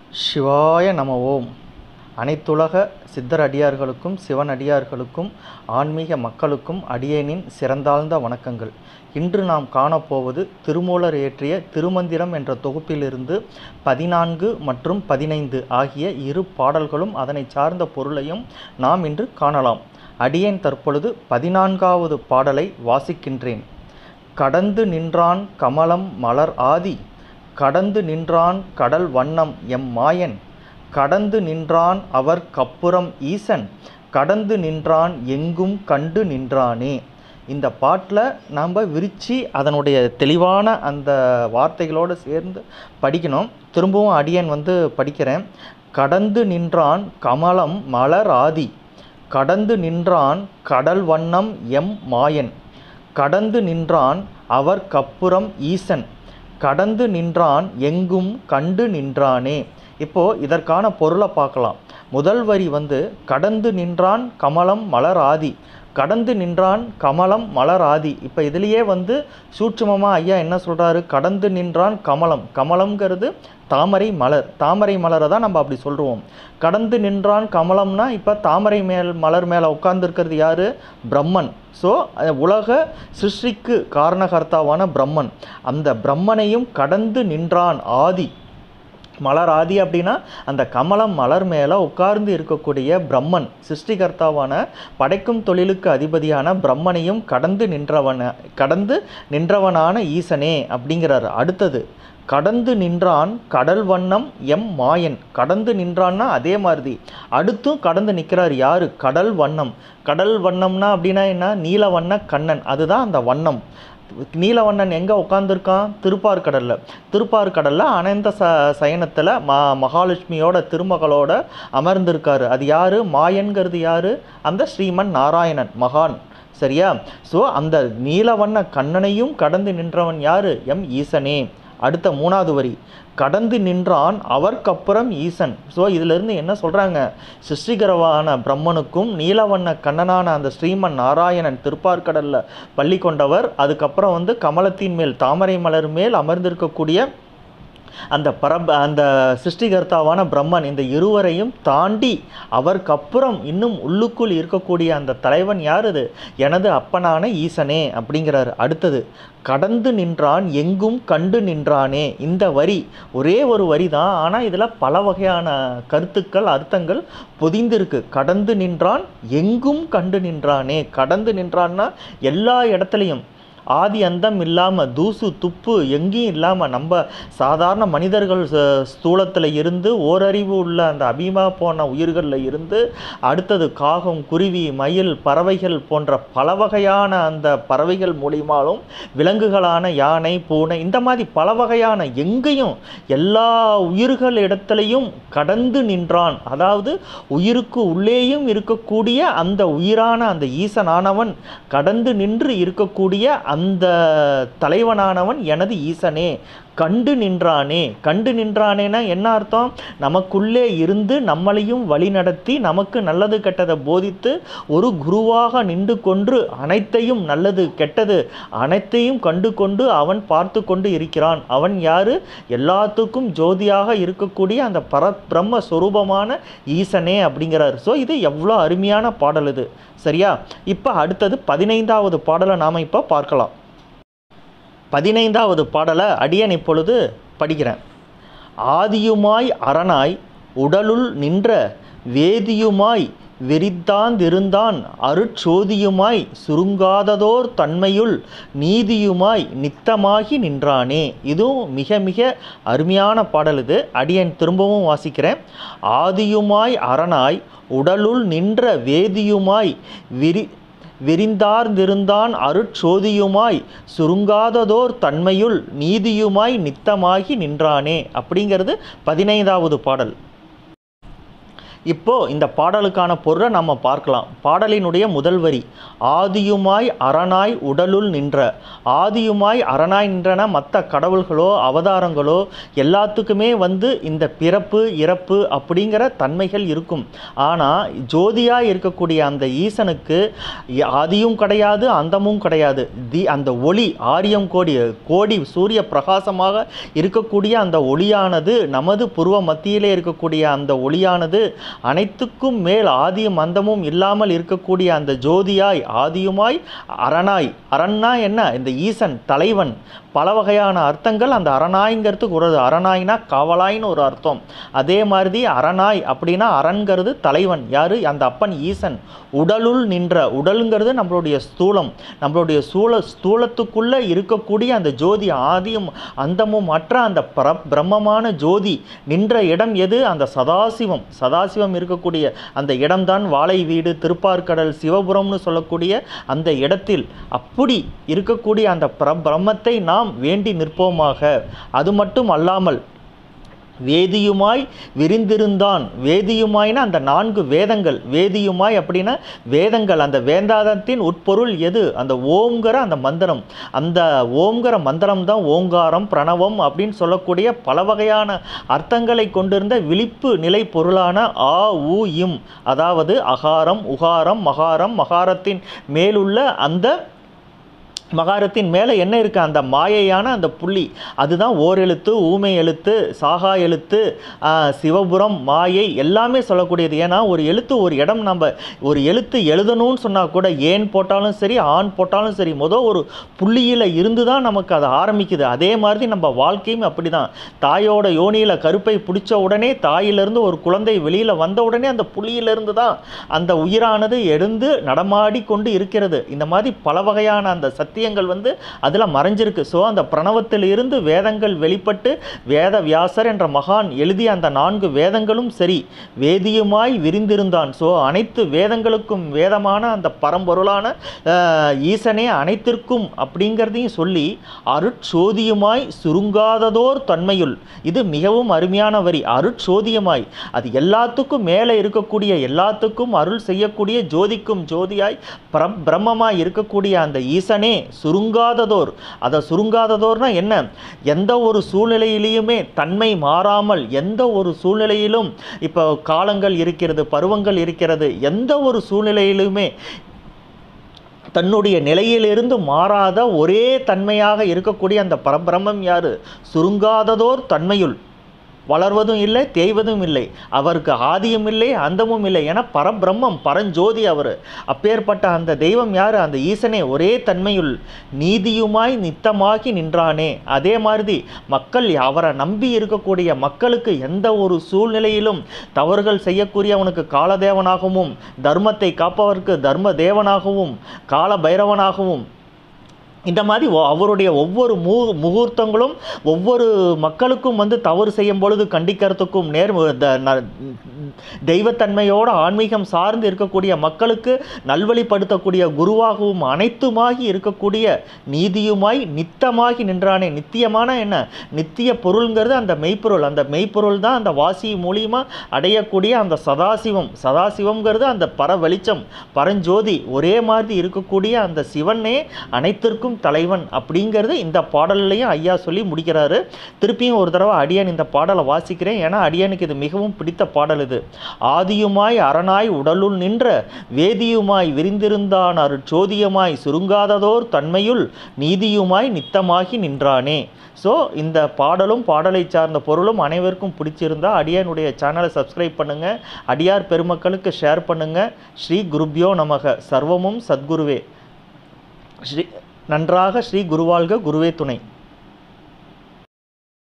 சிவாய நம ஓம் அனைத்துலக சித்தர் அடியார்களுக்கும் சிவன் அடியார்களுக்கும் ஆன்மீக மக்களுக்கும் அடியேனின் சிறந்தாழ்ந்த வணக்கங்கள் இன்று நாம் காணப்போவது திருமூலர் இயற்றிய திருமந்திரம் என்ற தொகுப்பிலிருந்து பதினான்கு மற்றும் பதினைந்து ஆகிய இரு பாடல்களும் அதனை சார்ந்த பொருளையும் நாம் இன்று காணலாம் அடியேன் தற்பொழுது பதினான்காவது பாடலை வாசிக்கின்றேன் கடந்து நின்றான் கமலம் மலர் ஆதி கடந்து நின்றான் கடல் வண்ணம் எம் மாயன் கடந்து நின்றான் அவர் கப்புறம் ஈசன் கடந்து நின்றான் எங்கும் கண்டு நின்றானே இந்த பாட்டில் நாம் விரித்து அதனுடைய தெளிவான அந்த வார்த்தைகளோடு சேர்ந்து படிக்கணும் திரும்பவும் அடியன் வந்து படிக்கிறேன் கடந்து நின்றான் கமலம் மலர் ஆதி கடந்து நின்றான் கடல் வண்ணம் எம் மாயன் கடந்து நின்றான் அவர் கப்புறம் ஈசன் கடந்து நின்றான் எங்கும் கண்டு நின்றானே இப்போ இதற்கான பொருளை பார்க்கலாம் முதல் வரி வந்து கடந்து நின்றான் கமலம் மலர் ஆதி கடந்து நின்றான் கமலம் மலர் ஆதி இப்போ இதுலேயே வந்து சூட்சுமமாக ஐயா என்ன சொல்கிறாரு கடந்து நின்றான் கமலம் கமலம்ங்கிறது தாமரை மலர் தாமரை மலரை தான் நம்ம அப்படி சொல்லுவோம் கடந்து நின்றான் கமலம்னா இப்போ தாமரை மேல் மலர் மேலே உட்கார்ந்துருக்கிறது யார் பிரம்மன் ஸோ உலக சிருஷ்டிக்கு காரணகர்த்தாவான பிரம்மன் அந்த பிரம்மனையும் கடந்து நின்றான் ஆதி மலர் ஆதி அப்படின்னா அந்த கமலம் மலர் மேலே உட்கார்ந்து இருக்கக்கூடிய பிரம்மன் சிருஷ்டிகர்த்தாவான படைக்கும் தொழிலுக்கு அதிபதியான பிரம்மனையும் கடந்து நின்றவன கடந்து நின்றவனான ஈசனே அப்படிங்கிறார் அடுத்தது கடந்து நின்றான் கடல் வண்ணம் எம் மாயன் கடந்து நின்றான்னா அதே மாதிரி அடுத்தும் கடந்து நிற்கிறார் யார் கடல் வண்ணம் கடல் வண்ணம்னா அப்படின்னா என்ன நீல வண்ண கண்ணன் அதுதான் அந்த வண்ணம் நீலவண்ணன் எங்கே உட்காந்துருக்கான் திருப்பார்கடலில் திருப்பார்கடலில் அனந்த ச சயனத்தில் மா மகாலட்சுமியோட திருமகளோட அமர்ந்திருக்காரு அது யார் மாயன்கிறது யார் அந்த ஸ்ரீமன் நாராயணன் மகான் சரியா ஸோ அந்த நீலவண்ண கண்ணனையும் கடந்து நின்றவன் யார் எம் ஈசனே அடுத்த மூணாவது வரி கடந்து நின்றான் அவர்க்கப்புறம் ஈசன் ஸோ இதிலிருந்து என்ன சொல்கிறாங்க சிருஷ்டிகரவான பிரம்மனுக்கும் நீலவண்ண கண்ணனான அந்த ஸ்ரீமன் நாராயணன் திருப்பார்கடலில் பள்ளி கொண்டவர் அதுக்கப்புறம் வந்து கமலத்தின் மேல் தாமரை மலர் மேல் அமர்ந்திருக்கக்கூடிய அந்த பரப அந்த சிருஷ்டிகர்த்தாவான பிரம்மன் இந்த இருவரையும் தாண்டி அவருக்கப்புறம் இன்னும் உள்ளுக்குள் இருக்கக்கூடிய அந்த தலைவன் யார் இது எனது அப்பனான ஈசனே அப்படிங்கிறாரு அடுத்தது கடந்து நின்றான் எங்கும் கண்டு நின்றானே இந்த வரி ஒரே ஒரு வரி தான் ஆனால் இதில் பல வகையான கருத்துக்கள் அர்த்தங்கள் பொதிந்திருக்கு கடந்து நின்றான் எங்கும் கண்டு நின்றானே கடந்து நின்றான்னா எல்லா இடத்துலையும் ஆதி அந்தம் இல்லாமல் தூசு துப்பு எங்கேயும் இல்லாமல் நம்ம சாதாரண மனிதர்கள் ஸ்தூலத்தில் இருந்து ஓரறிவு உள்ள அந்த அபிமா போன உயிர்களில் இருந்து அடுத்தது காகம் குருவி மயில் பறவைகள் போன்ற பல வகையான அந்த பறவைகள் மூலியமாலும் விலங்குகளான யானை பூனை இந்த மாதிரி பல வகையான எங்கேயும் எல்லா உயிர்கள் இடத்துலையும் கடந்து நின்றான் அதாவது உயிருக்கு உள்ளேயும் இருக்கக்கூடிய அந்த உயிரான அந்த ஈசனானவன் கடந்து நின்று இருக்கக்கூடிய அந்த தலைவனானவன் எனது ஈசனே கண்டு நின்றானே கண்டு நின்றானேனா என்ன அர்த்தம் நமக்குள்ளே இருந்து நம்மளையும் வழி நடத்தி நமக்கு நல்லது கெட்டதை போதித்து ஒரு குருவாக நின்று கொன்று அனைத்தையும் நல்லது கெட்டது அனைத்தையும் கண்டு கொண்டு அவன் பார்த்து கொண்டு இருக்கிறான் அவன் யாரு எல்லாத்துக்கும் ஜோதியாக இருக்கக்கூடிய அந்த பரபிரம்ம சொரூபமான ஈசனே அப்படிங்கிறார் ஸோ இது எவ்வளோ அருமையான பாடல் இது சரியா இப்போ அடுத்தது பதினைந்தாவது பாடலை நாம் இப்போ பார்க்கலாம் பதினைந்தாவது பாடலை அடியன் இப்பொழுது படிக்கிறேன் ஆதியுமாய் அரணாய் உடலுள் நின்ற வேதியுமாய் வெறித்தாந்திருந்தான் அருட்சோதியுமாய் சுருங்காததோர் தன்மையுள் நீதியுமாய் நித்தமாகி நின்றானே இதுவும் மிக மிக அருமையான பாடல் இது அடியன் திரும்பவும் வாசிக்கிறேன் ஆதியுமாய் அரணாய் உடலுள் நின்ற வேதியுமாய் விரி விரிந்தார்ந்திருந்தான் அருட்சோதியுமாய் சுருங்காததோர் தன்மையுள் நீதியுமாய் நித்தமாகி நின்றானே அப்படிங்கிறது பதினைந்தாவது பாடல் இப்போ இந்த பாடலுக்கான பொருளை நம்ம பார்க்கலாம் பாடலினுடைய முதல் வரி ஆதியுமாய் அரணாய் உடலுள் நின்ற ஆதியுமாய் அரணாய் நின்றன மற்ற கடவுள்களோ அவதாரங்களோ எல்லாத்துக்குமே வந்து இந்த பிறப்பு இறப்பு அப்படிங்கிற தன்மைகள் இருக்கும் ஆனால் ஜோதியாக இருக்கக்கூடிய அந்த ஈசனுக்கு ஆதியும் கிடையாது அந்தமும் கிடையாது தி அந்த ஒளி ஆரியம் கோடி கோடி சூரிய பிரகாசமாக இருக்கக்கூடிய அந்த ஒளியானது நமது புருவ மத்தியிலே இருக்கக்கூடிய அந்த ஒளியானது அனைத்துக்கும் மேல் ஆதியும் அந்தமும் இல்லாமல் இருக்கக்கூடிய அந்த ஜோதியாய் ஆதியுமாய் அரணாய் அரண்னா என்ன இந்த ஈசன் தலைவன் பல வகையான அர்த்தங்கள் அந்த அரணாய்ங்கிறதுக்கு ஒரு அரணாய்னா காவலாய்னு ஒரு அர்த்தம் அதே மாதிரி அரணாய் அப்படின்னா அரண்கிறது தலைவன் யாரு அந்த அப்பன் ஈசன் உடலுள் நின்ற உடலுங்கிறது நம்மளுடைய ஸ்தூலம் நம்மளுடைய சூழ ஸ்தூலத்துக்குள்ளே இருக்கக்கூடிய அந்த ஜோதி ஆதியும் அந்தமும் மற்ற அந்த பர பிரம்மமான ஜோதி நின்ற இடம் எது அந்த சதாசிவம் சதாசிவம் இருக்கக்கூடிய அந்த இடம்தான் வாழை வீடு திருப்பார்கடல் சிவபுரம்னு சொல்லக்கூடிய அந்த இடத்தில் அப்படி இருக்கக்கூடிய அந்த பிர பிரம்மத்தை நாம் வேண்டி நிற்போமாக அது மட்டும் அல்லாமல் வேதியுமாய் விரிந்திருந்தான் வேதியுமாய்னா அந்த நான்கு வேதங்கள் வேதியுமாய் அப்படின்னா வேதங்கள் அந்த வேதாந்தத்தின் உட்பொருள் எது அந்த ஓம்ங்கிற அந்த மந்திரம் அந்த ஓம்ங்கிற மந்திரம் தான் ஓங்காரம் பிரணவம் அப்படின்னு சொல்லக்கூடிய பல வகையான அர்த்தங்களை கொண்டிருந்த விழிப்பு நிலை பொருளான ஆ உ இம் அதாவது அகாரம் உகாரம் மகாரம் மகாரத்தின் மேலுள்ள அந்த மகாரத்தின் மேலே என்ன இருக்குது அந்த மாயையான அந்த புள்ளி அதுதான் ஓரெழுத்து ஊமை எழுத்து சாகா எழுத்து ஆ, சிவபுரம் மாயை எல்லாமே சொல்லக்கூடியது ஏன்னா ஒரு எழுத்து ஒரு இடம் நம்ம ஒரு எழுத்து எழுதணும்னு சொன்னால் கூட ஏன் போட்டாலும் சரி ஆண் போட்டாலும் சரி மொதல் ஒரு புள்ளியில் இருந்து தான் நமக்கு அது ஆரம்பிக்குது அதே மாதிரி நம்ம வாழ்க்கையும் அப்படி தான் தாயோட யோனியில் கருப்பை பிடிச்ச உடனே தாயிலிருந்து ஒரு குழந்தை வெளியில் வந்த உடனே அந்த புள்ளியிலிருந்து தான் அந்த உயிரானது எழுந்து நடமாடி கொண்டு இருக்கிறது இந்த மாதிரி பல வகையான அந்த சத்தியங்கள் வந்து அதில் மறைஞ்சிருக்கு ஸோ அந்த பிரணவத்தில் இருந்து வேதங்கள் வெளிப்பட்டு வேத வியாசர் என்ற மகான் எழுதிய அந்த நான்கு வேதங்களும் சரி வேதியுமாய் விரிந்திருந்தான் ஸோ அனைத்து வேதங்களுக்கும் வேதமான அந்த பரம்பொருளான அஹ், ஈசனே அனைத்திற்கும் அப்படிங்கிறதையும் சொல்லி அருட்சோதியுமாய் சுருங்காததோர் தன்மையுள் இது மிகவும் அருமையான வரி அருட்சோதியமாய் அது எல்லாத்துக்கும் மேலே இருக்கக்கூடிய எல்லாத்துக்கும் அருள் செய்யக்கூடிய ஜோதிக்கும் ஜோதியாய் பிர பிரம்மமாய் இருக்கக்கூடிய அந்த ஈசனே சுருங்காததோர் அதை சுருங்காததோர்னா என்ன எந்த ஒரு சூழ்நிலையிலையுமே தன்மை மாறாமல் எந்த ஒரு சூழ்நிலையிலும் இப்போ காலங்கள் இருக்கிறது பருவங்கள் இருக்கிறது எந்த ஒரு சூழ்நிலையிலுமே தன்னுடைய நிலையிலிருந்து மாறாத ஒரே தன்மையாக இருக்கக்கூடிய அந்த பரபிரம்மம் யாரு சுருங்காததோர் தன்மையுள் வளர்வதும் இல்லை தேய்வதும் இல்லை அவருக்கு ஆதியும் இல்லை அந்தமும் இல்லை என பரபிரம்மம் பரஞ்சோதி அவர் அப்பேற்பட்ட அந்த தெய்வம் யார் அந்த ஈசனே ஒரே தன்மையுள் நீதியுமாய் நித்தமாகி நின்றானே அதே மாதிரி மக்கள் அவரை நம்பி இருக்கக்கூடிய மக்களுக்கு எந்த ஒரு சூழ்நிலையிலும் தவறுகள் செய்யக்கூடியவனுக்கு காலதேவனாகவும் தர்மத்தை காப்பவருக்கு தர்ம தேவனாகவும் கால பைரவனாகவும் இந்த மாதிரி ஒ- அவருடைய ஒவ்வொரு மு முகூர்த்தங்களும் ஒவ்வொரு மக்களுக்கும் வந்து தவறு செய்யும் பொழுது கண்டிக்கிறதுக்கும் நேர் த- ந- தெய்வத்தன்மையோட ஆன்மீகம் சார்ந்து இருக்கக்கூடிய மக்களுக்கு நல்வழிப்படுத்தக்கூடிய குருவாகவும் அனைத்துமாகி இருக்கக்கூடிய நீதியுமாய் நித்தமாகி நின்றானே நித்தியமான என்ன நித்திய பொருள்ங்கிறது அந்த மெய்ப்பொருள் அந்த மெய்ப்பொருள் தான் அந்த வாசி மூலியமா அடையக்கூடிய அந்த சதாசிவம் சதாசிவம்ங்கிறது அந்த பர வெளிச்சம் பரஞ்சோதி ஒரே மாதிரி இருக்கக்கூடிய அந்த சிவனே அனைத்திற்கும் தலைவன் அப்படிங்கிறது இந்த பாடல்லையும் ஐயா சொல்லி முடிக்கிறாரு திருப்பியும் ஒரு தடவை அடியன் இந்த பாடலை வாசிக்கிறேன் ஏன்னா அடியனுக்கு இது மிகவும் பிடித்த பாடல் இது ஆதியுமாய் அரணாய் உடலுள் நின்ற வேதியுமாய் விரிந்திருந்தான் அருட்சோதியமாய் சுருங்காததோர் தன்மையுள் நீதியுமாய் நித்தமாகி நின்றானே ஸோ இந்த பாடலும் பாடலை சார்ந்த பொருளும் அனைவருக்கும் பிடிச்சிருந்தா அடியானுடைய சேனலை சப்ஸ்கிரைப் பண்ணுங்க அடியார் பெருமக்களுக்கு ஷேர் பண்ணுங்க ஸ்ரீ குருப்யோ நமக சர்வமும் சத்குருவே ஸ்ரீ நன்றாக ஸ்ரீ குருவாழ்க குருவே துணை